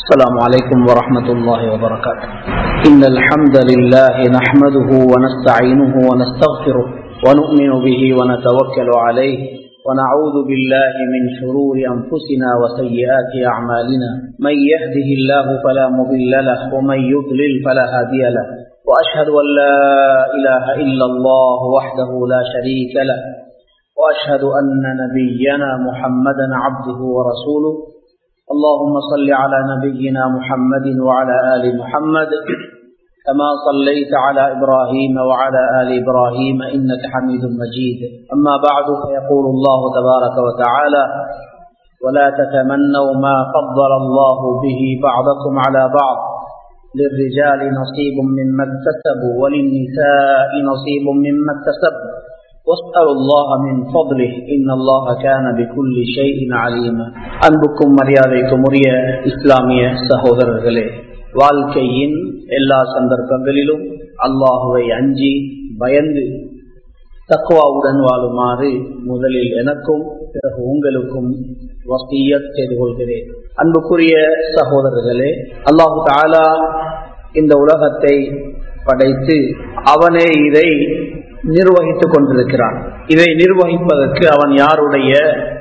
السلام عليكم ورحمة الله وبركاته إن الحمد لله نحمده ونستعينه ونستغفره ونؤمن به ونتوكل عليه ونعوذ بالله من شرور أنفسنا وسيئات أعمالنا من يهده الله فلا مضل له ومن يضلل فلا هادي له وأشهد أن لا إله إلا الله وحده لا شريك له وأشهد أن نبينا محمدا عبده ورسوله اللهم صل على نبينا محمد وعلى آل محمد كما صليت على إبراهيم وعلى آل إبراهيم إنك حميد مجيد أما بعد فيقول الله تبارك وتعالى ولا تتمنوا ما فضل الله به بعضكم على بعض للرجال نصيب مما اكتسبوا وللنساء نصيب مما اكتسبوا واسألوا الله من فضله إن الله كان بكل شيء عليما அன்புக்கும் மரியாதைக்கும் உரிய இஸ்லாமிய சகோதரர்களே வாழ்க்கையின் எல்லா சந்தர்ப்பங்களிலும் அல்லாஹுவை அஞ்சி பயந்து தக்குவாவுடன் வாழுமாறு முதலில் எனக்கும் பிறகு உங்களுக்கும் வசியத் செய்து கொள்கிறேன் அன்புக்குரிய சகோதரர்களே அல்லாஹு தாலா இந்த உலகத்தை படைத்து அவனே இதை நிர்வகித்துக் கொண்டிருக்கிறான் இதை நிர்வகிப்பதற்கு அவன் யாருடைய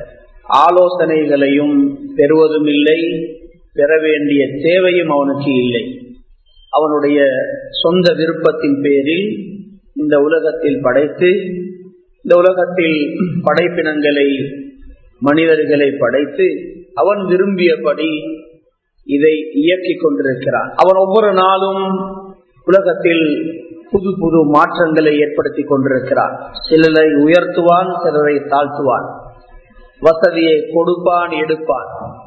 ஆலோசனைகளையும் பெறுவதும் இல்லை பெற வேண்டிய தேவையும் அவனுக்கு இல்லை அவனுடைய சொந்த விருப்பத்தின் பேரில் இந்த உலகத்தில் படைத்து இந்த உலகத்தில் படைப்பினங்களை மனிதர்களை படைத்து அவன் விரும்பியபடி இதை இயக்கிக் கொண்டிருக்கிறான் அவன் ஒவ்வொரு நாளும் உலகத்தில் புது புது மாற்றங்களை ஏற்படுத்தி கொண்டிருக்கிறான் சிலரை உயர்த்துவான் சிலரை தாழ்த்துவான் வசதியை கொடுப்பான் எடுப்பான்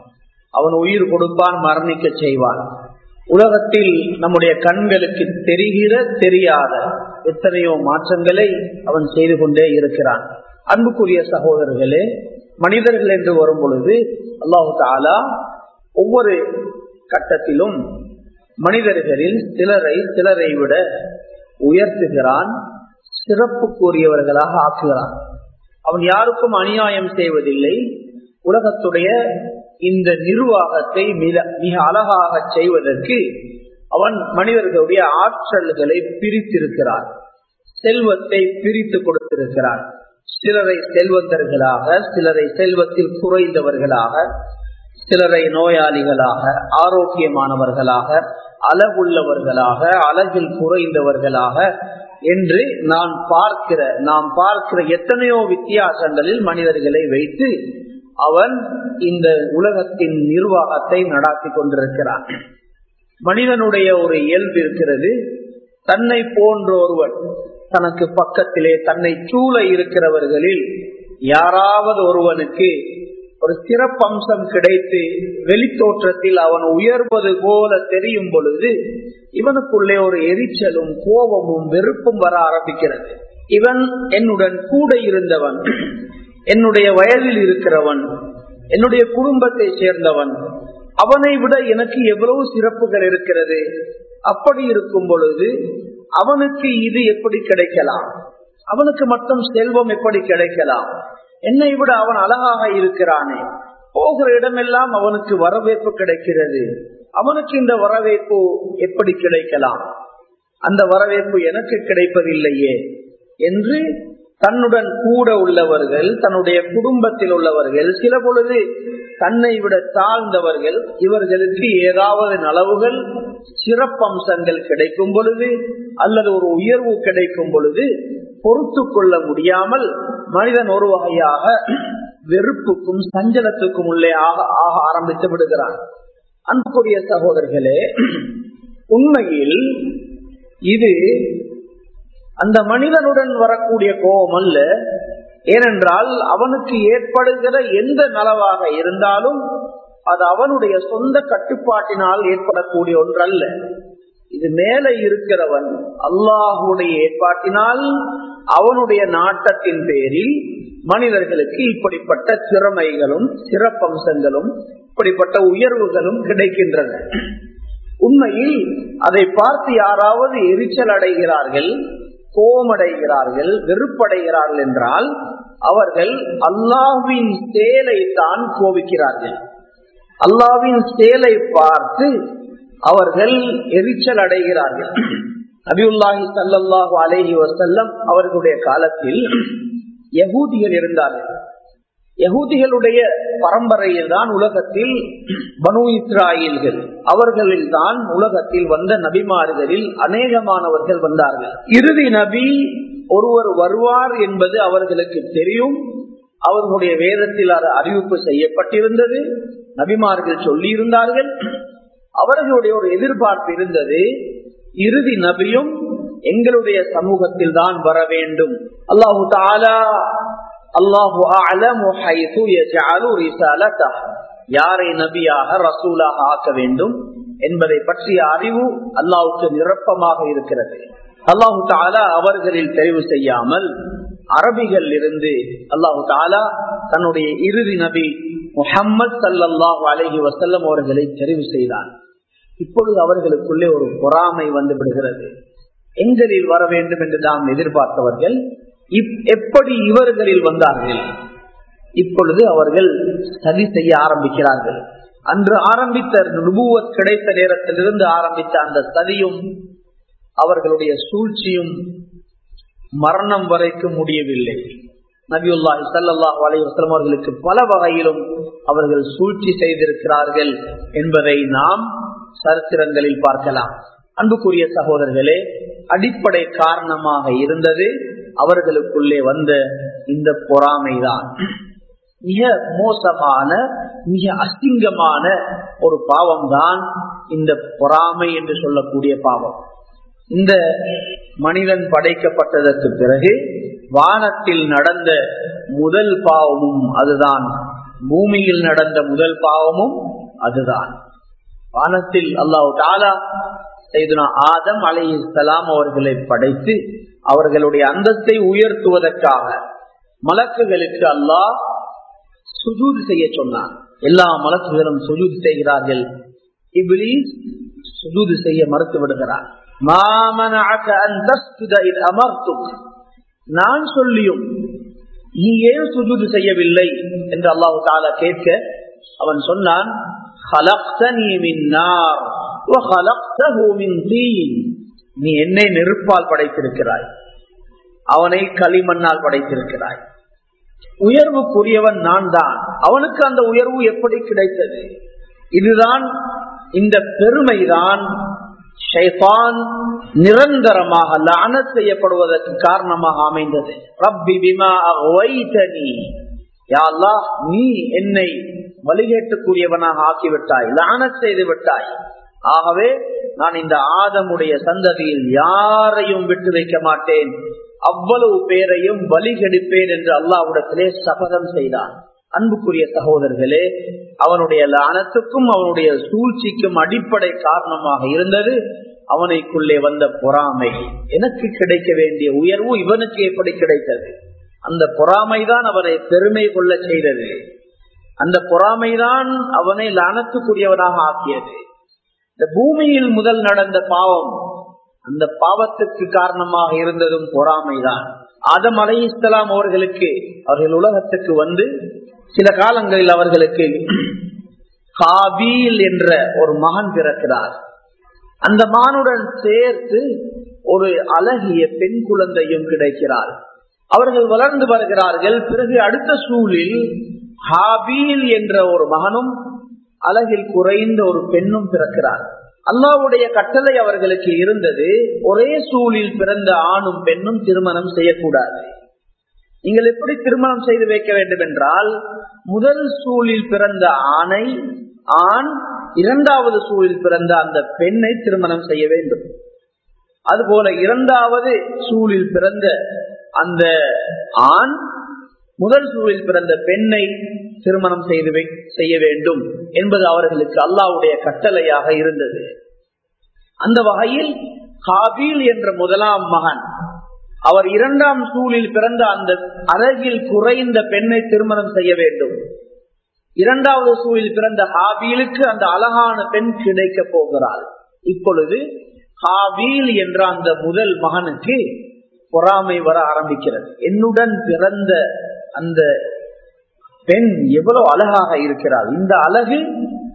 அவன் உயிர் கொடுப்பான் மரணிக்க செய்வான் உலகத்தில் நம்முடைய கண்களுக்கு தெரிகிற தெரியாத எத்தனையோ மாற்றங்களை அவன் செய்து கொண்டே இருக்கிறான் அன்புக்குரிய சகோதரர்களே மனிதர்கள் என்று வரும் பொழுது அல்லாஹு தாலா ஒவ்வொரு கட்டத்திலும் மனிதர்களில் சிலரை சிலரை விட உயர்த்துகிறான் சிறப்புக்குரியவர்களாக ஆக்குகிறான் அவன் யாருக்கும் அநியாயம் செய்வதில்லை உலகத்துடைய இந்த நிர்வாகத்தை மிக மிக அழகாக செய்வதற்கு அவன் மனிதர்களுடைய ஆற்றல்களை பிரித்திருக்கிறான் செல்வத்தை பிரித்து கொடுத்திருக்கிறான் சிலரை செல்வந்தர்களாக சிலரை செல்வத்தில் குறைந்தவர்களாக சிலரை நோயாளிகளாக ஆரோக்கியமானவர்களாக அழகுள்ளவர்களாக அழகில் குறைந்தவர்களாக என்று நான் பார்க்கிற நாம் பார்க்கிற எத்தனையோ வித்தியாசங்களில் மனிதர்களை வைத்து அவன் இந்த உலகத்தின் நிர்வாகத்தை நடாத்தி கொண்டிருக்கிறான் மனிதனுடைய ஒரு இயல்பு இருக்கிறது தன்னை போன்ற ஒருவன் தனக்கு பக்கத்திலே தன்னை சூழ இருக்கிறவர்களில் யாராவது ஒருவனுக்கு ஒரு சிறப்பம்சம் கிடைத்து வெளித்தோற்றத்தில் அவன் உயர்வது போல தெரியும் பொழுது இவனுக்குள்ளே ஒரு எரிச்சலும் கோபமும் வெறுப்பும் வர ஆரம்பிக்கிறது இவன் என்னுடன் கூட இருந்தவன் என்னுடைய வயதில் இருக்கிறவன் என்னுடைய குடும்பத்தை சேர்ந்தவன் அவனை விட எனக்கு எவ்வளவு சிறப்புகள் இருக்கிறது அப்படி இருக்கும் பொழுது அவனுக்கு இது எப்படி கிடைக்கலாம் அவனுக்கு மட்டும் செல்வம் எப்படி கிடைக்கலாம் என்னை விட அவன் அழகாக இருக்கிறானே போகிற இடமெல்லாம் அவனுக்கு வரவேற்பு கிடைக்கிறது அவனுக்கு இந்த வரவேற்பு எப்படி கிடைக்கலாம் அந்த வரவேற்பு எனக்கு கிடைப்பதில்லையே என்று தன்னுடன் கூட உள்ளவர்கள் தன்னுடைய குடும்பத்தில் உள்ளவர்கள் சில பொழுது தன்னை விட தாழ்ந்தவர்கள் இவர்களுக்கு ஏதாவது நலவுகள் சிறப்பம்சங்கள் கிடைக்கும் பொழுது அல்லது ஒரு உயர்வு கிடைக்கும் பொழுது பொறுத்து கொள்ள முடியாமல் மனிதன் ஒரு வகையாக வெறுப்புக்கும் சஞ்சலத்துக்கும் உள்ளே ஆக ஆக ஆரம்பித்து விடுகிறான் அன்புக்குரிய சகோதரர்களே உண்மையில் இது அந்த மனிதனுடன் வரக்கூடிய கோபம் அல்ல ஏனென்றால் அவனுக்கு ஏற்படுகிற எந்த நலவாக இருந்தாலும் அது அவனுடைய சொந்த கட்டுப்பாட்டினால் ஏற்படக்கூடிய ஒன்றல்ல இது மேல இருக்கிறவன் அல்லாஹுடைய ஏற்பாட்டினால் அவனுடைய நாட்டத்தின் பேரில் மனிதர்களுக்கு இப்படிப்பட்ட திறமைகளும் சிறப்பம்சங்களும் இப்படிப்பட்ட உயர்வுகளும் கிடைக்கின்றன உண்மையில் அதை பார்த்து யாராவது எரிச்சல் அடைகிறார்கள் கோமடைகிறார்கள் வெறுப்படைகிறார்கள் என்றால் அவர்கள் அல்லாஹுவின் செயலை தான் கோபிக்கிறார்கள் அல்லாவின் செயலை பார்த்து அவர்கள் எரிச்சல் அடைகிறார்கள் நபியுல்லாஹி சல்லாஹூ அலேஹி வசல்லம் அவர்களுடைய காலத்தில் யகூதிகள் இருந்தார்கள் யகூதிகளுடைய பரம்பரையில் தான் உலகத்தில் பனு இஸ்ராயல்கள் அவர்களில் தான் உலகத்தில் வந்த நபிமார்களில் அநேகமானவர்கள் வந்தார்கள் இறுதி நபி ஒருவர் வருவார் என்பது அவர்களுக்கு தெரியும் அவர்களுடைய வேதத்தில் அது அறிவிப்பு செய்யப்பட்டிருந்தது நபிமார்கள் சொல்லி இருந்தார்கள் அவர்களுடைய ஒரு எதிர்பார்ப்பு இருந்தது இறுதி நபியும் எங்களுடைய சமூகத்தில் தான் வர வேண்டும் அல்லாஹு தாலா அல்லாஹு யாரை நபியாக ரசூலாக ஆக்க வேண்டும் என்பதை பற்றிய அறிவு அல்லாவுக்கு நிரப்பமாக இருக்கிறது அல்லாஹு தாலா அவர்களில் தெரிவு செய்யாமல் அரபிகள் இருந்து அல்லாஹு தாலா தன்னுடைய இறுதி நபி முஹம்மது சல்லாஹூ அலஹி வசல்லம் அவர்களை தெரிவு செய்தான் இப்பொழுது அவர்களுக்குள்ளே ஒரு பொறாமை வந்து விடுகிறது எங்களில் வர வேண்டும் என்று நாம் எதிர்பார்த்தவர்கள் எப்படி இவர்களில் வந்தார்கள் இப்பொழுது அவர்கள் சதி செய்ய ஆரம்பிக்கிறார்கள் அன்று ஆரம்பித்த நுபுவத் கிடைத்த நேரத்திலிருந்து ஆரம்பித்த அந்த சதியும் அவர்களுடைய சூழ்ச்சியும் மரணம் வரைக்கும் முடியவில்லை நபியுல்லாஹி சல்லாஹ் அலைவசலம் அவர்களுக்கு பல வகையிலும் அவர்கள் சூழ்ச்சி செய்திருக்கிறார்கள் என்பதை நாம் சரித்திரங்களில் பார்க்கலாம் அன்புக்குரிய சகோதரர்களே அடிப்படை காரணமாக இருந்தது அவர்களுக்குள்ளே வந்த இந்த பொறாமைதான் மிக மோசமான மிக அசிங்கமான ஒரு பாவம் தான் இந்த பொறாமை என்று சொல்லக்கூடிய பாவம் இந்த மனிதன் படைக்கப்பட்டதற்கு பிறகு வானத்தில் நடந்த முதல் பாவமும் அதுதான் பூமியில் நடந்த முதல் பாவமும் அதுதான் வானத்தில் அல்லாஹு தாலா செய்துனா ஆதம் அலை இஸ்லாம் அவர்களை படைத்து அவர்களுடைய அந்தத்தை உயர்த்துவதற்காக மலக்குகளுக்கு அல்லாஹ் சுஜூது செய்ய சொன்னான் எல்லா மலக்குகளும் சுஜூது செய்கிறார்கள் இப்லீஸ் சுஜூது செய்ய மறுத்து விடுகிறான் நான் சொல்லியும் நீ ஏன் சுஜூது செய்யவில்லை என்று அல்லாஹு தாலா கேட்க அவன் சொன்னான் நீ என்னை நெருப்பால் படைத்திருக்கிறாய் அவனை களிமண்ணால் படைத்திருக்கிறாய் உயர்வுக்குரியவன் நான் தான் அவனுக்கு அந்த உயர்வு எப்படி கிடைத்தது இதுதான் இந்த பெருமைதான் ஷைபான் நிரந்தரமாக லான செய்யப்படுவதற்கு காரணமாக அமைந்தது ரப்பி பிமா நீ என்னை வழிகேட்டுக்குரியவனாக ஆக்கிவிட்டாய் லான செய்து விட்டாய் ஆகவே நான் இந்த ஆதமுடைய சந்ததியில் யாரையும் விட்டு வைக்க மாட்டேன் அவ்வளவு பேரையும் வழிகெடுப்பேன் என்று அல்லாவிடத்திலே சபதம் செய்தான் அன்புக்குரிய சகோதரர்களே அவனுடைய லானத்துக்கும் அவனுடைய சூழ்ச்சிக்கும் அடிப்படை காரணமாக இருந்தது அவனைக்குள்ளே வந்த பொறாமை எனக்கு கிடைக்க வேண்டிய உயர்வு இவனுக்கு எப்படி கிடைத்தது அந்த பொறாமைதான் அவனை பெருமை கொள்ள செய்தது அந்த பொறாமைதான் அவனை லானத்துக்குரியவனாக ஆக்கியது இந்த பூமியில் முதல் நடந்த பாவம் அந்த பாவத்துக்கு காரணமாக இருந்ததும் பொறாமைதான் ஆதம் அலை இஸ்லாம் அவர்களுக்கு அவர்கள் உலகத்துக்கு வந்து சில காலங்களில் அவர்களுக்கு காபீல் என்ற ஒரு மகன் பிறக்கிறார் அந்த மகனுடன் சேர்த்து ஒரு அழகிய பெண் குழந்தையும் கிடைக்கிறார் அவர்கள் வளர்ந்து வருகிறார்கள் பிறகு அடுத்த சூழில் ஹாபீல் என்ற ஒரு மகனும் அழகில் குறைந்த ஒரு பெண்ணும் பிறக்கிறார் அல்லாவுடைய கட்டளை அவர்களுக்கு இருந்தது ஒரே சூழில் பிறந்த ஆணும் பெண்ணும் திருமணம் செய்யக்கூடாது நீங்கள் எப்படி திருமணம் செய்து வைக்க வேண்டும் என்றால் முதல் சூழில் பிறந்த ஆணை ஆண் இரண்டாவது சூழில் பிறந்த அந்த பெண்ணை திருமணம் செய்ய வேண்டும் அதுபோல இரண்டாவது சூழில் பிறந்த அந்த ஆண் முதல் சூழில் பிறந்த பெண்ணை திருமணம் செய்து செய்ய வேண்டும் என்பது அவர்களுக்கு அல்லாவுடைய கட்டளையாக இருந்தது அந்த வகையில் காபீல் என்ற முதலாம் மகன் அவர் இரண்டாம் சூழில் பிறந்த அந்த அழகில் குறைந்த பெண்ணை திருமணம் செய்ய வேண்டும் இரண்டாவது சூழில் பிறந்த ஹாபீலுக்கு அந்த அழகான பெண் கிடைக்க போகிறாள் இப்பொழுது ஹாபீல் என்ற அந்த முதல் மகனுக்கு பொறாமை வர ஆரம்பிக்கிறது என்னுடன் பிறந்த அந்த பெண் எவ்வளவு அழகாக இருக்கிறாள் இந்த அழகு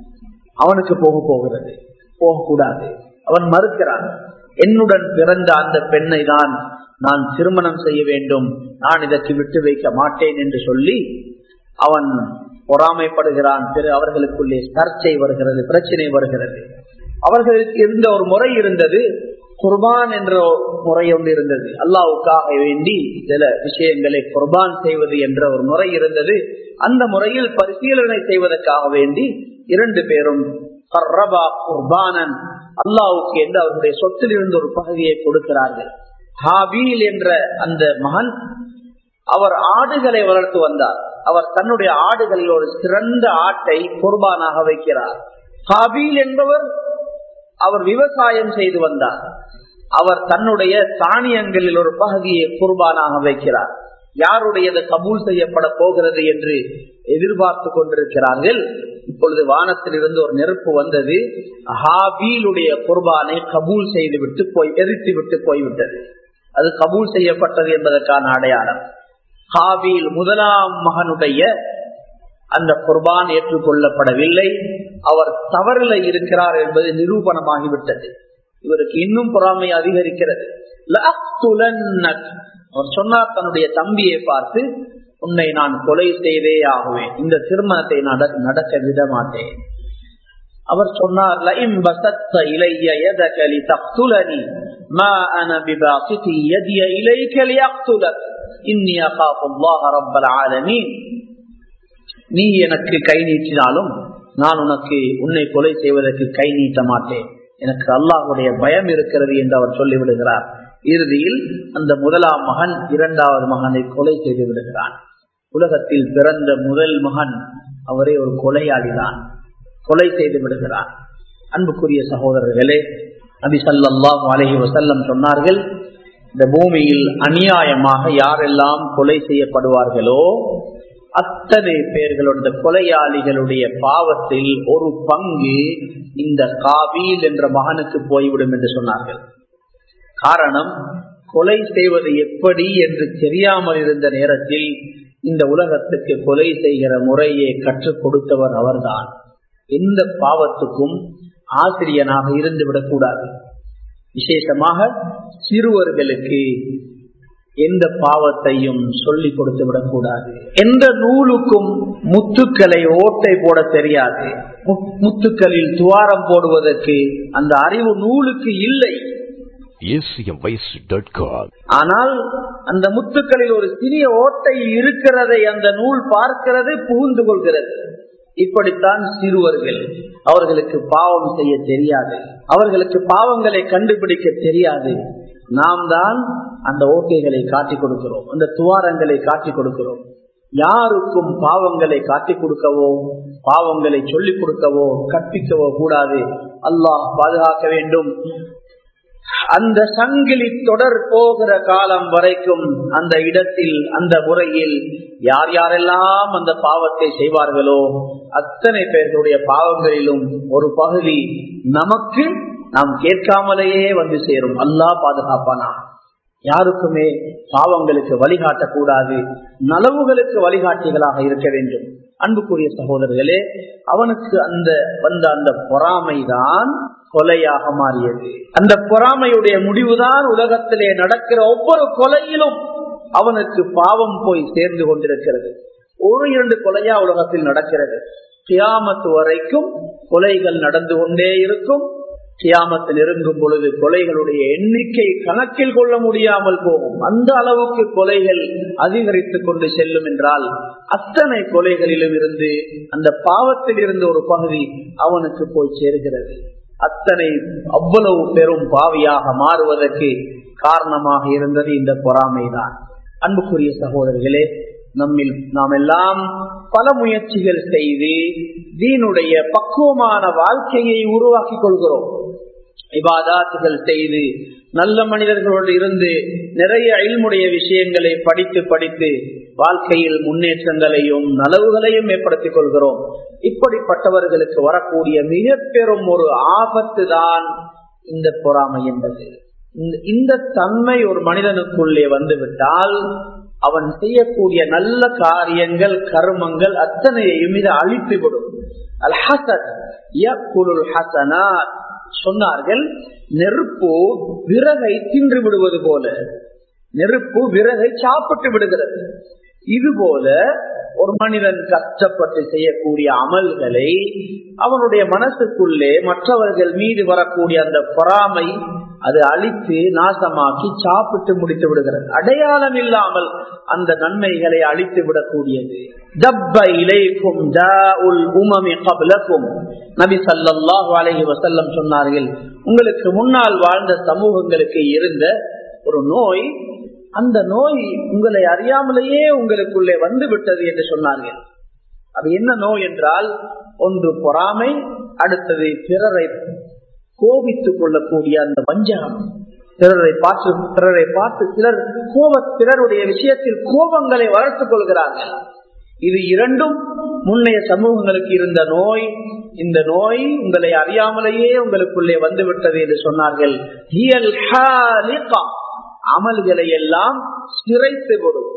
அவனுக்கு போக போகிறது போகக்கூடாது அவன் மறுக்கிறான் என்னுடன் பிறந்த அந்த பெண்ணை தான் நான் திருமணம் செய்ய வேண்டும் நான் இதற்கு விட்டு வைக்க மாட்டேன் என்று சொல்லி அவன் பொறாமைப்படுகிறான் பிறகு அவர்களுக்குள்ளே சர்ச்சை வருகிறது பிரச்சனை வருகிறது அவர்களுக்கு இருந்த ஒரு முறை இருந்தது குர்பான் என்ற முறை ஒன்று இருந்தது அல்லாவுக்காக வேண்டி சில விஷயங்களை குர்பான் செய்வது என்ற ஒரு முறை இருந்தது அந்த முறையில் பரிசீலனை செய்வதற்காக வேண்டி இரண்டு பேரும் குர்பானன் அல்லாவுக்கு என்று அவர்களுடைய சொத்தில் இருந்து ஒரு பகுதியை கொடுக்கிறார்கள் ஹாபீல் என்ற அந்த மகன் அவர் ஆடுகளை வளர்த்து வந்தார் அவர் தன்னுடைய ஆடுகளில் ஒரு சிறந்த ஆட்டை குர்பானாக வைக்கிறார் ஹாபீல் என்பவர் அவர் விவசாயம் செய்து வந்தார் அவர் தன்னுடைய தானியங்களில் ஒரு பகுதியை குர்பானாக வைக்கிறார் யாருடையது கபூல் செய்யப்பட போகிறது என்று எதிர்பார்த்து கொண்டிருக்கிறார்கள் இப்பொழுது வானத்தில் இருந்து ஒரு நெருப்பு வந்தது ஹாபீலுடைய குர்பானை கபூல் செய்துவிட்டு போய் எரித்து விட்டு போய்விட்டது அது கபூல் செய்யப்பட்டது என்பதற்கான அடையாளம் ஹாபீல் முதலாம் மகனுடைய அந்த குர்பான் ஏற்றுக்கொள்ளப்படவில்லை அவர் தவறில இருக்கிறார் என்பது நிரூபணமாகிவிட்டது இவருக்கு இன்னும் பொறாமை அதிகரிக்கிறது அவர் சொன்னார் தன்னுடைய தம்பியை பார்த்து உன்னை நான் கொலை செய்தே ஆகுவேன் இந்த திருமணத்தை நடக்க விட மாட்டேன் அவர் சொன்னார் நீ எனக்கு கை நீட்டினாலும் நான் உனக்கு உன்னை கொலை செய்வதற்கு கை நீட்ட மாட்டேன் எனக்கு அல்லாஹுடைய பயம் இருக்கிறது என்று அவர் சொல்லிவிடுகிறார் இறுதியில் அந்த முதலாம் மகன் இரண்டாவது மகனை கொலை செய்து விடுகிறான் உலகத்தில் பிறந்த முதல் மகன் அவரே ஒரு கொலையாளிதான் கொலை செய்து விடுகிறான் அன்புக்குரிய சகோதரர்களே நபி சல்லாஹ் அலஹி வசல்லம் சொன்னார்கள் இந்த பூமியில் அநியாயமாக யாரெல்லாம் கொலை செய்யப்படுவார்களோ அத்தனை பேர்களுடைய கொலையாளிகளுடைய பாவத்தில் ஒரு பங்கு இந்த காபீல் என்ற மகனுக்கு போய்விடும் என்று சொன்னார்கள் காரணம் கொலை செய்வது எப்படி என்று தெரியாமல் இருந்த நேரத்தில் இந்த உலகத்துக்கு கொலை செய்கிற முறையை கற்றுக் கொடுத்தவர் அவர்தான் எந்த பாவத்துக்கும் ஆசிரியனாக இருந்து விடக்கூடாது விசேஷமாக சிறுவர்களுக்கு எந்த பாவத்தையும் சொல்லிக் கொடுத்து விடக்கூடாது எந்த நூலுக்கும் முத்துக்களை ஓட்டை போட தெரியாது முத்துக்களில் துவாரம் போடுவதற்கு அந்த அறிவு நூலுக்கு இல்லை ஆனால் அந்த முத்துக்களில் ஒரு சிறிய ஓட்டை இருக்கிறதை அந்த நூல் பார்க்கிறது புகுந்து கொள்கிறது இப்படித்தான் சிறுவர்கள் அவர்களுக்கு பாவம் செய்ய தெரியாது அவர்களுக்கு பாவங்களை கண்டுபிடிக்க தெரியாது நாம் தான் அந்த ஓட்டைகளை காட்டிக் கொடுக்கிறோம் அந்த துவாரங்களை காட்டிக் கொடுக்கிறோம் யாருக்கும் பாவங்களை காட்டிக் கொடுக்கவோ பாவங்களை சொல்லிக் கொடுக்கவோ கற்பிக்கவோ கூடாது அல்லாஹ் பாதுகாக்க வேண்டும் அந்த சங்கிலி தொடர் போகிற காலம் வரைக்கும் அந்த இடத்தில் அந்த முறையில் யார் யாரெல்லாம் அந்த பாவத்தை செய்வார்களோ அத்தனை பேர்களுடைய பாவங்களிலும் ஒரு பகுதி நமக்கு நாம் கேட்காமலேயே வந்து சேரும் அல்லா பாதுகாப்பானா யாருக்குமே பாவங்களுக்கு வழிகாட்டக்கூடாது நலவுகளுக்கு வழிகாட்டிகளாக இருக்க வேண்டும் அன்புக்குரிய சகோதரர்களே அவனுக்கு அந்த வந்த அந்த பொறாமைதான் கொலையாக மாறியது அந்த பொறாமையுடைய முடிவுதான் உலகத்திலே நடக்கிற ஒவ்வொரு கொலையிலும் அவனுக்கு பாவம் போய் சேர்ந்து கொண்டிருக்கிறது ஒரு இரண்டு கொலையா உலகத்தில் நடக்கிறது கியாமத்து வரைக்கும் கொலைகள் நடந்து கொண்டே இருக்கும் கியாமத்தில் நெருங்கும் பொழுது கொலைகளுடைய எண்ணிக்கை கணக்கில் கொள்ள முடியாமல் போகும் அந்த அளவுக்கு கொலைகள் அதிகரித்துக் கொண்டு செல்லும் என்றால் அத்தனை கொலைகளிலும் இருந்து அந்த பாவத்தில் இருந்து ஒரு பகுதி அவனுக்கு போய் சேர்கிறது அத்தனை அவ்வளவு பெரும் பாவியாக மாறுவதற்கு காரணமாக இருந்தது இந்த பொறாமைதான் அன்புக்குரிய சகோதரர்களே நம்மில் நாம் எல்லாம் பல முயற்சிகள் செய்து தீனுடைய பக்குவமான வாழ்க்கையை உருவாக்கி கொள்கிறோம் இபாதாத்துகள் செய்து நல்ல மனிதர்களோடு இருந்து நிறைய அயல்முடைய விஷயங்களை படித்து படித்து வாழ்க்கையில் முன்னேற்றங்களையும் நலவுகளையும் ஏற்படுத்திக் கொள்கிறோம் இப்படிப்பட்டவர்களுக்கு வரக்கூடிய மிக பெரும் ஒரு ஆபத்து தான் இந்த பொறாமை என்பது இந்த தன்மை ஒரு மனிதனுக்குள்ளே வந்துவிட்டால் அவன் செய்யக்கூடிய நல்ல காரியங்கள் கர்மங்கள் அத்தனையையும் இது அழித்துவிடும் அல் ஹசத் யக்குலுல் ஹசனாத் சொன்னார்கள் நெருப்பு விறகை தின்று விடுவது போல நெருப்பு விறகை சாப்பிட்டு விடுகிறது இதுபோல ஒரு மனிதன் கஷ்டப்பட்டு செய்யக்கூடிய அமல்களை அவனுடைய மனசுக்குள்ளே மற்றவர்கள் மீது வரக்கூடிய அந்த பொறாமை அது அழித்து நாசமாக்கி சாப்பிட்டு முடித்து விடுகிறது அடையாளம் இல்லாமல் அந்த நன்மைகளை அழித்து விடக்கூடியது தப்ப இலைக்கும் உமமி கபலக்கும் நபி சல்லாஹு அலஹி வசல்லம் சொன்னார்கள் உங்களுக்கு முன்னால் வாழ்ந்த சமூகங்களுக்கு இருந்த ஒரு நோய் அந்த நோய் உங்களை அறியாமலேயே உங்களுக்குள்ளே வந்து விட்டது என்று சொன்னார்கள் அது என்ன நோய் என்றால் ஒன்று பொறாமை அடுத்தது பிறரை கோபித்துக் கொள்ளக்கூடிய அந்த வஞ்சகம் பிறரை பார்த்து பிறரை பார்த்து சிலர் கோப பிறருடைய விஷயத்தில் கோபங்களை வளர்த்துக் கொள்கிறார்கள் இது இரண்டும் முன்னைய சமூகங்களுக்கு இருந்த நோய் இந்த நோய் உங்களை அறியாமலேயே உங்களுக்குள்ளே வந்துவிட்டது என்று சொன்னார்கள் அமல்களை எல்லாம் சிறைத்து விடும்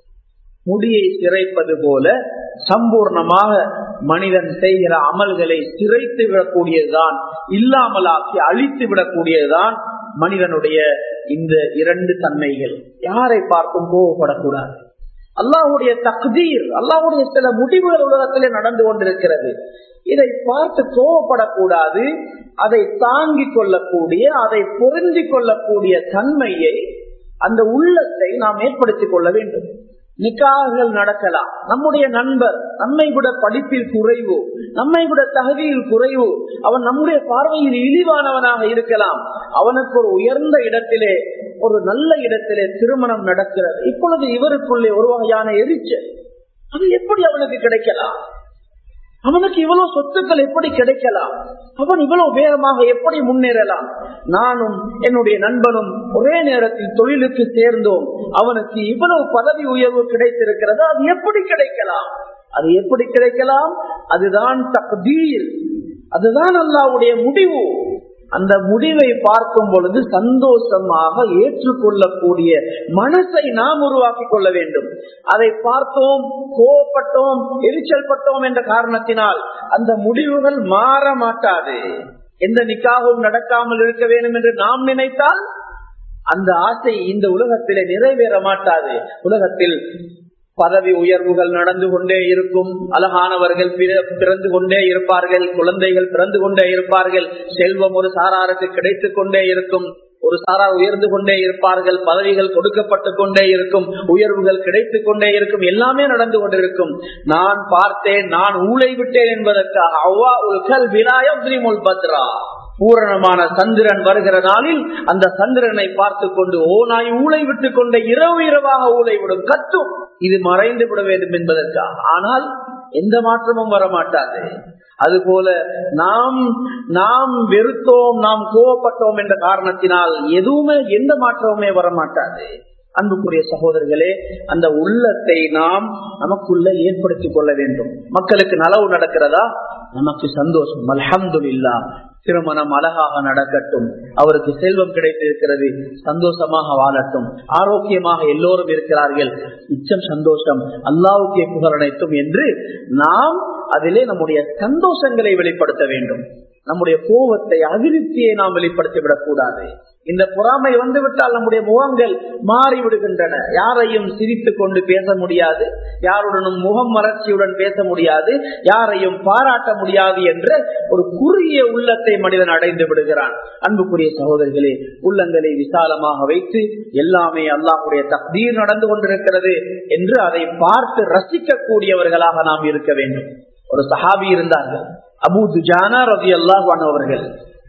முடியை சிறைப்பது போல சம்பூர்ணமாக மனிதன் செய்கிற அமல்களை சிறைத்து விடக்கூடியதுதான் இல்லாமலாக்கி அழித்து விடக்கூடியதுதான் மனிதனுடைய இந்த இரண்டு தன்மைகள் யாரை பார்த்தும் கோவப்படக்கூடாது அல்லாஹுடைய தக்தீர் அல்லாஹுடைய சில முடிவுகள் உலகத்திலே நடந்து கொண்டிருக்கிறது இதை பார்த்து கோவப்படக்கூடாது அதை தாங்கிக் கொள்ளக்கூடிய அதை பொருந்தி கொள்ளக்கூடிய தன்மையை அந்த உள்ளத்தை நாம் ஏற்படுத்திக் கொள்ள வேண்டும் நிக்காகங்கள் நடக்கலாம் நம்முடைய நண்பர் நம்மை விட படிப்பில் குறைவு நம்மை விட தகுதியில் குறைவு அவன் நம்முடைய பார்வையில் இழிவானவனாக இருக்கலாம் அவனுக்கு ஒரு உயர்ந்த இடத்திலே ஒரு நல்ல இடத்திலே திருமணம் நடக்கிறது இப்பொழுது இவருக்குள்ளே ஒரு வகையான எரிச்சல் அது எப்படி அவனுக்கு கிடைக்கலாம் அவனுக்கு இவ்வளவு சொத்துக்கள் எப்படி கிடைக்கலாம் அவன் இவ்வளவு வேகமாக எப்படி முன்னேறலாம் நானும் என்னுடைய நண்பனும் ஒரே நேரத்தில் தொழிலுக்கு சேர்ந்தோம் அவனுக்கு இவ்வளவு பதவி உயர்வு கிடைத்திருக்கிறது அது எப்படி கிடைக்கலாம் அது எப்படி கிடைக்கலாம் அதுதான் தக்தீர் அதுதான் அல்லாவுடைய முடிவு அந்த முடிவை பார்க்கும் பொழுது சந்தோஷமாக ஏற்றுக்கொள்ளக்கூடிய மனசை நாம் உருவாக்கி கொள்ள வேண்டும் அதை பார்த்தோம் கோவப்பட்டோம் எரிச்சல் பட்டோம் என்ற காரணத்தினால் அந்த முடிவுகள் மாற மாட்டாது எந்த நிக்காகவும் நடக்காமல் இருக்க வேண்டும் என்று நாம் நினைத்தால் அந்த ஆசை இந்த உலகத்திலே நிறைவேற மாட்டாது உலகத்தில் பதவி உயர்வுகள் நடந்து கொண்டே இருக்கும் அழகானவர்கள் பிறந்து கொண்டே இருப்பார்கள் குழந்தைகள் பிறந்து கொண்டே இருப்பார்கள் செல்வம் ஒரு சாராருக்கு கிடைத்துக் கொண்டே இருக்கும் ஒரு சாரார் உயர்ந்து கொண்டே இருப்பார்கள் பதவிகள் கொடுக்கப்பட்டு கொண்டே இருக்கும் உயர்வுகள் கிடைத்துக் கொண்டே இருக்கும் எல்லாமே நடந்து கொண்டிருக்கும் நான் பார்த்தேன் நான் ஊழை விட்டேன் என்பதற்காக அவ்வா உல் விலாயம் பத்ரா பூரணமான சந்திரன் வருகிற நாளில் அந்த சந்திரனை பார்த்து கொண்டு ஓ நாய் ஊழை விட்டு கொண்ட இரவு இரவாக ஊழை விடும் கத்தும் இது மறைந்து விட வேண்டும் என்பதற்காக ஆனால் எந்த மாற்றமும் வரமாட்டாது அதுபோல நாம் நாம் வெறுத்தோம் நாம் கோவப்பட்டோம் என்ற காரணத்தினால் எதுவுமே எந்த மாற்றமுமே வரமாட்டாது அன்புக்குரிய சகோதரர்களே அந்த உள்ளத்தை நாம் நமக்குள்ள ஏற்படுத்திக் கொள்ள வேண்டும் மக்களுக்கு நலவு நடக்கிறதா நமக்கு சந்தோஷம் அல்ஹம்து இல்லா திருமணம் அழகாக நடக்கட்டும் அவருக்கு செல்வம் கிடைத்திருக்கிறது சந்தோஷமாக வாழட்டும் ஆரோக்கியமாக எல்லோரும் இருக்கிறார்கள் மிச்சம் சந்தோஷம் அல்லாவுக்கே புகழனைத்தும் என்று நாம் அதிலே நம்முடைய சந்தோஷங்களை வெளிப்படுத்த வேண்டும் நம்முடைய கோபத்தை அதிருப்தியை நாம் வெளிப்படுத்தி விடக்கூடாது இந்த பொறாமை வந்துவிட்டால் நம்முடைய முகங்கள் மாறி விடுகின்றன யாரையும் சிரித்து கொண்டு பேச முடியாது யாருடனும் முகம் மலர்ச்சியுடன் பேச முடியாது யாரையும் பாராட்ட முடியாது என்ற ஒரு குறுகிய உள்ளத்தை மனிதன் அடைந்து விடுகிறான் அன்புக்குரிய சகோதரிகளே உள்ளங்களை விசாலமாக வைத்து எல்லாமே அல்லாஹுடைய தக்தீர் நடந்து கொண்டிருக்கிறது என்று அதை பார்த்து ரசிக்கக்கூடியவர்களாக நாம் இருக்க வேண்டும் ஒரு சஹாபி இருந்தார்கள் அபு துஜானா ரவி அல்லாஹ் அவர்கள்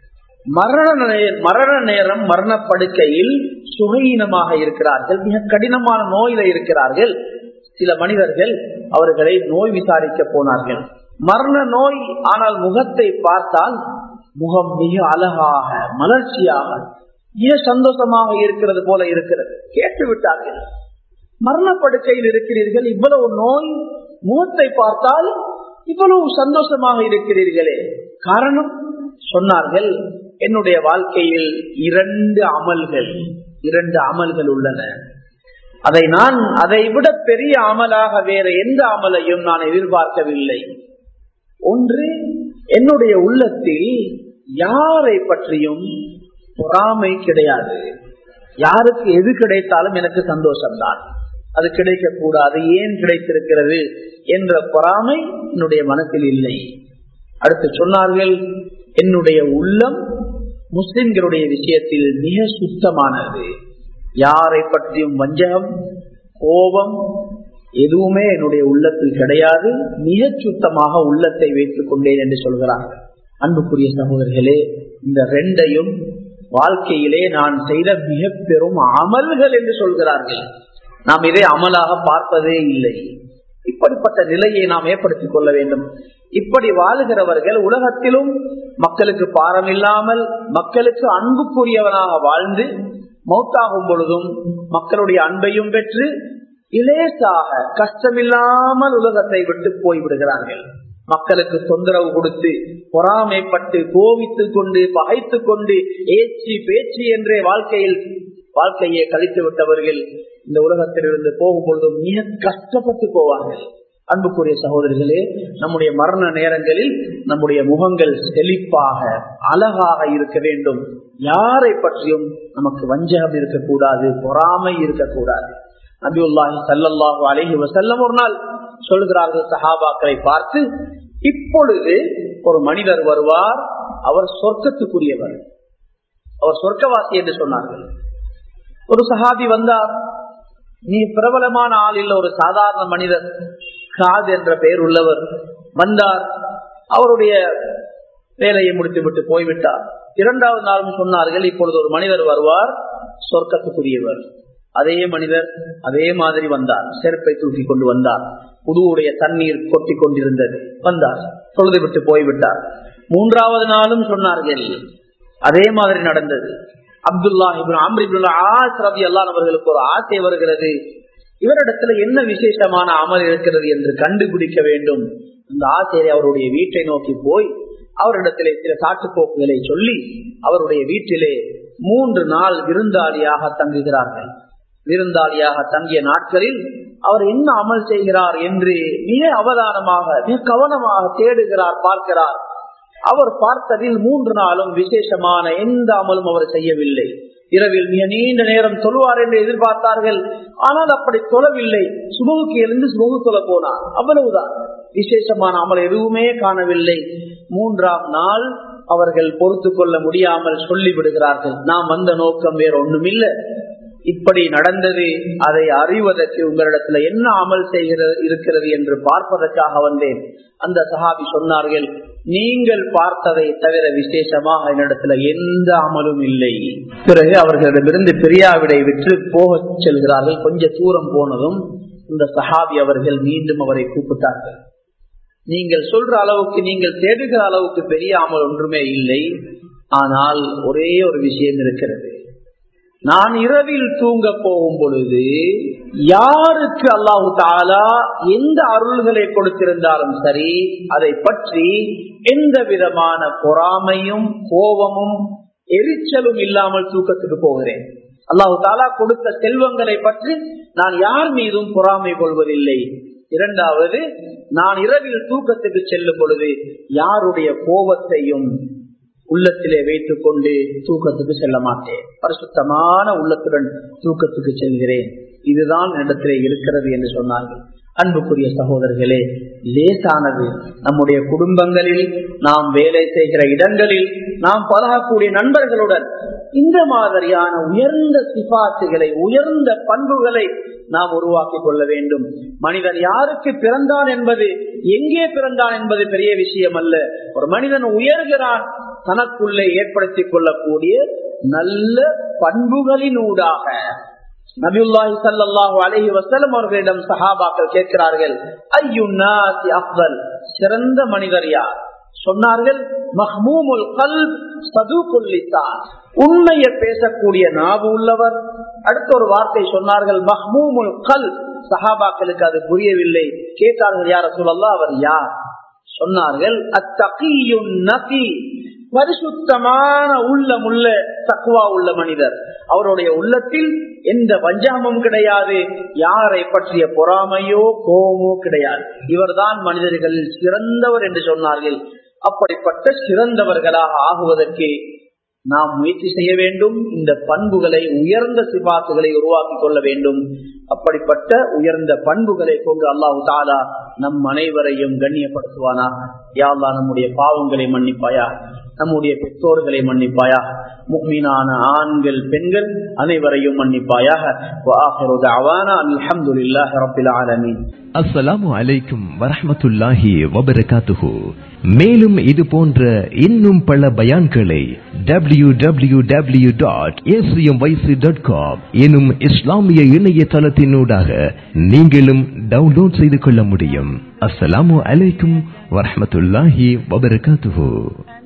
மரண மரண நேரம் மரணப்படுக்கையில் சுகையினமாக இருக்கிறார்கள் மிக கடினமான நோயில இருக்கிறார்கள் சில மனிதர்கள் அவர்களை நோய் விசாரிக்க போனார்கள் மரண நோய் ஆனால் முகத்தை பார்த்தால் முகம் மிக அழகாக மலர்ச்சியாக மிக சந்தோஷமாக இருக்கிறது போல இருக்கிறது கேட்டு விட்டார்கள் மரணப்படுக்கையில் இருக்கிறீர்கள் இவ்வளவு நோய் முகத்தை பார்த்தால் இவ்வளவு சந்தோஷமாக இருக்கிறீர்களே காரணம் சொன்னார்கள் என்னுடைய வாழ்க்கையில் இரண்டு அமல்கள் இரண்டு அமல்கள் உள்ளன அதை நான் அதை விட பெரிய அமலாக வேற எந்த அமலையும் நான் எதிர்பார்க்கவில்லை ஒன்று என்னுடைய உள்ளத்தில் யாரை பற்றியும் பொறாமை கிடையாது யாருக்கு எது கிடைத்தாலும் எனக்கு சந்தோஷம்தான் அது கிடைக்க கூடாது ஏன் கிடைத்திருக்கிறது என்ற பொறாமை என்னுடைய மனத்தில் இல்லை அடுத்து சொன்னார்கள் என்னுடைய உள்ளம் முஸ்லிம்களுடைய விஷயத்தில் மிக சுத்தமானது யாரை பற்றியும் வஞ்சகம் கோபம் எதுவுமே என்னுடைய உள்ளத்தில் கிடையாது மிக சுத்தமாக உள்ளத்தை வைத்துக் கொண்டேன் என்று சொல்கிறார்கள் அன்புக்குரிய சகோதரர்களே இந்த ரெண்டையும் வாழ்க்கையிலே நான் செய்த மிக பெரும் அமல்கள் என்று சொல்கிறார்கள் நாம் இதை அமலாக பார்ப்பதே இல்லை இப்படிப்பட்ட நிலையை நாம் ஏற்படுத்திக் கொள்ள வேண்டும் இப்படி வாழுகிறவர்கள் உலகத்திலும் மக்களுக்கு பாரம் இல்லாமல் மக்களுக்கு அன்புக்குரியவனாக வாழ்ந்து மௌத்தாகும் பொழுதும் மக்களுடைய அன்பையும் பெற்று இலேசாக கஷ்டமில்லாமல் உலகத்தை விட்டு போய்விடுகிறார்கள் மக்களுக்கு தொந்தரவு கொடுத்து பொறாமைப்பட்டு கோவித்துக் கொண்டு பகைத்துக் கொண்டு ஏச்சி பேச்சு என்றே வாழ்க்கையில் வாழ்க்கையை கழித்து விட்டவர்கள் இந்த உலகத்திலிருந்து போகும் பொழுதும் மிக கஷ்டப்பட்டு போவார்கள் அன்புக்குரிய சகோதரிகளே நம்முடைய மரண நேரங்களில் நம்முடைய முகங்கள் செழிப்பாக அழகாக இருக்க வேண்டும் யாரை பற்றியும் நமக்கு வஞ்சகம் இருக்கக்கூடாது பொறாமை இருக்கக்கூடாது நபியுல்லாஹி சல்லாஹூ அலஹி வசல்லம் ஒரு நாள் சொல்கிறார்கள் சஹாபாக்களை பார்த்து இப்பொழுது ஒரு மனிதர் வருவார் அவர் சொர்க்கத்துக்குரியவர் அவர் சொர்க்கவாசி என்று சொன்னார்கள் ஒரு சஹாபி வந்தார் நீ பிரபலமான ஆள் இல்ல ஒரு சாதாரண மனிதர் காத் என்ற பெயர் உள்ளவர் வந்தார் அவருடைய வேலையை முடித்து விட்டு போய்விட்டார் இரண்டாவது நாளும் சொன்னார்கள் இப்பொழுது ஒரு மனிதர் வருவார் சொர்க்கத்துக்குரியவர் அதே மனிதர் அதே மாதிரி வந்தார் செருப்பை தூக்கி கொண்டு வந்தார் புதுவுடைய தண்ணீர் கொட்டி கொண்டிருந்தது வந்தார் தொழுது விட்டு போய்விட்டார் மூன்றாவது நாளும் சொன்னார்கள் அதே மாதிரி நடந்தது அப்துல்லா அம்ரிபுல்லா ஆஸ் ரபி அல்லான் அவர்களுக்கு ஒரு ஆசை வருகிறது இவரிடத்துல என்ன விசேஷமான அமல் இருக்கிறது என்று கண்டுபிடிக்க வேண்டும் அந்த ஆசிரியர் அவருடைய வீட்டை நோக்கி போய் அவரிடத்திலே சில சாட்டுப்போக்குகளை சொல்லி அவருடைய வீட்டிலே மூன்று நாள் விருந்தாளியாக தங்குகிறார்கள் விருந்தாளியாக தங்கிய நாட்களில் அவர் என்ன அமல் செய்கிறார் என்று மிக அவதானமாக மிக கவனமாக தேடுகிறார் பார்க்கிறார் அவர் பார்த்ததில் மூன்று நாளும் விசேஷமான எந்த அமலும் அவர் செய்யவில்லை இரவில் மிக நீண்ட நேரம் சொல்வார் என்று எதிர்பார்த்தார்கள் ஆனால் அப்படி தொழவில்லை சுபகுக்கு எழுந்து சுபகு தொலை போனார் அவ்வளவுதான் விசேஷமான அமல் எதுவுமே காணவில்லை மூன்றாம் நாள் அவர்கள் பொறுத்து கொள்ள முடியாமல் சொல்லி விடுகிறார்கள் நாம் வந்த நோக்கம் வேற ஒண்ணுமில்லை இப்படி நடந்தது அதை அறிவதற்கு உங்களிடத்துல என்ன அமல் செய்கிறது இருக்கிறது என்று பார்ப்பதற்காக வந்தேன் அந்த சஹாபி சொன்னார்கள் நீங்கள் பார்த்ததை தவிர விசேஷமாக என்னிடத்துல எந்த அமலும் இல்லை பிறகு அவர்களிடமிருந்து பெரியாவிடை விற்று போக செல்கிறார்கள் கொஞ்ச தூரம் போனதும் இந்த சஹாபி அவர்கள் மீண்டும் அவரை கூப்பிட்டார்கள் நீங்கள் சொல்ற அளவுக்கு நீங்கள் தேடுகிற அளவுக்கு பெரிய அமல் ஒன்றுமே இல்லை ஆனால் ஒரே ஒரு விஷயம் இருக்கிறது நான் இரவில் தூங்க போகும் பொழுது யாருக்கு அல்லாஹு தாலா எந்த அருள்களை கொடுத்திருந்தாலும் சரி அதை பற்றி எந்த விதமான பொறாமையும் கோபமும் எரிச்சலும் இல்லாமல் தூக்கத்துக்கு போகிறேன் அல்லாஹு தாலா கொடுத்த செல்வங்களை பற்றி நான் யார் மீதும் பொறாமை கொள்வதில்லை இரண்டாவது நான் இரவில் தூக்கத்துக்கு செல்லும் பொழுது யாருடைய கோபத்தையும் உள்ளத்திலே வைத்துக் கொண்டு தூக்கத்துக்கு செல்ல மாட்டேன் பரிசுத்தமான உள்ளத்துடன் தூக்கத்துக்கு செல்கிறேன் இதுதான் இடத்திலே இருக்கிறது என்று சொன்னார்கள் அன்புக்குரிய சகோதரர்களே லேசானது நம்முடைய குடும்பங்களில் நாம் வேலை செய்கிற இடங்களில் நாம் பழகக்கூடிய நண்பர்களுடன் இந்த மாதிரியான உயர்ந்த சிபாத்துகளை உயர்ந்த பண்புகளை நாம் உருவாக்கி கொள்ள வேண்டும் மனிதன் யாருக்கு பிறந்தான் என்பது எங்கே பிறந்தான் என்பது பெரிய விஷயம் அல்ல ஒரு மனிதன் உயர்கிறான் தனக்குள்ளே ஏற்படுத்திக் கொள்ளக்கூடிய நல்ல பண்புகளினூடாக நபியுல்லாஹி சல்லாஹு அலஹி வசலம் அவர்களிடம் சஹாபாக்கள் கேட்கிறார்கள் ஐயுன்னாசி அஃபல் சிறந்த மனிதர் யார் சொன்னார்கள் மஹ்மூமுல் கல் சதுகுல்லித்தான் உண்மையை பேசக்கூடிய நாவு உள்ளவர் அடுத்த ஒரு வார்த்தை சொன்னார்கள் மஹ்மூமுல் கல் சஹாபாக்களுக்கு அது புரியவில்லை கேட்டார்கள் யார சொல்லலாம் அவர் யார் சொன்னார்கள் அத்தகியுன் நபி பரிசுத்தமான உள்ளம் உள்ள தக்குவா உள்ள மனிதர் அவருடைய உள்ளத்தில் எந்த வஞ்சாமம் கிடையாது யாரை பற்றிய பொறாமையோ கோபமோ கிடையாது இவர்தான் மனிதர்களில் சிறந்தவர் என்று சொன்னார்கள் அப்படிப்பட்ட சிறந்தவர்களாக ஆகுவதற்கு நாம் முயற்சி செய்ய வேண்டும் இந்த பண்புகளை உயர்ந்த சிபாத்துகளை உருவாக்கி கொள்ள வேண்டும் அப்படிப்பட்ட உயர்ந்த பண்புகளை கொண்டு அல்லாஹு தாலா நம் அனைவரையும் கண்ணியப்படுத்துவானா யாழ்லா நம்முடைய பாவங்களை மன்னிப்பாயா நம்முடைய பெற்றோர்களை மன்னிப்பாயா முக்மீனான ஆண்கள் பெண்கள் அனைவரையும் மன்னிப்பாயாக அல்ஹம்துலில்லாஹி ரப்பில் ஆலமீன் அஸ்ஸலாமு அலைக்கும் வரஹ்மத்துல்லாஹி வபரகாத்துஹு மேலும் இது போன்ற இன்னும் பல பயான்களை W W W dot dot com எனும் இஸ்லாமிய இணையதளத்தினூடாக நீங்களும் டவுன்லோட் செய்து கொள்ள முடியும் அஸ்ஸலாமு அலைக்கும் வரஹ்மத்துல்லாஹி வபரகாத்துஹு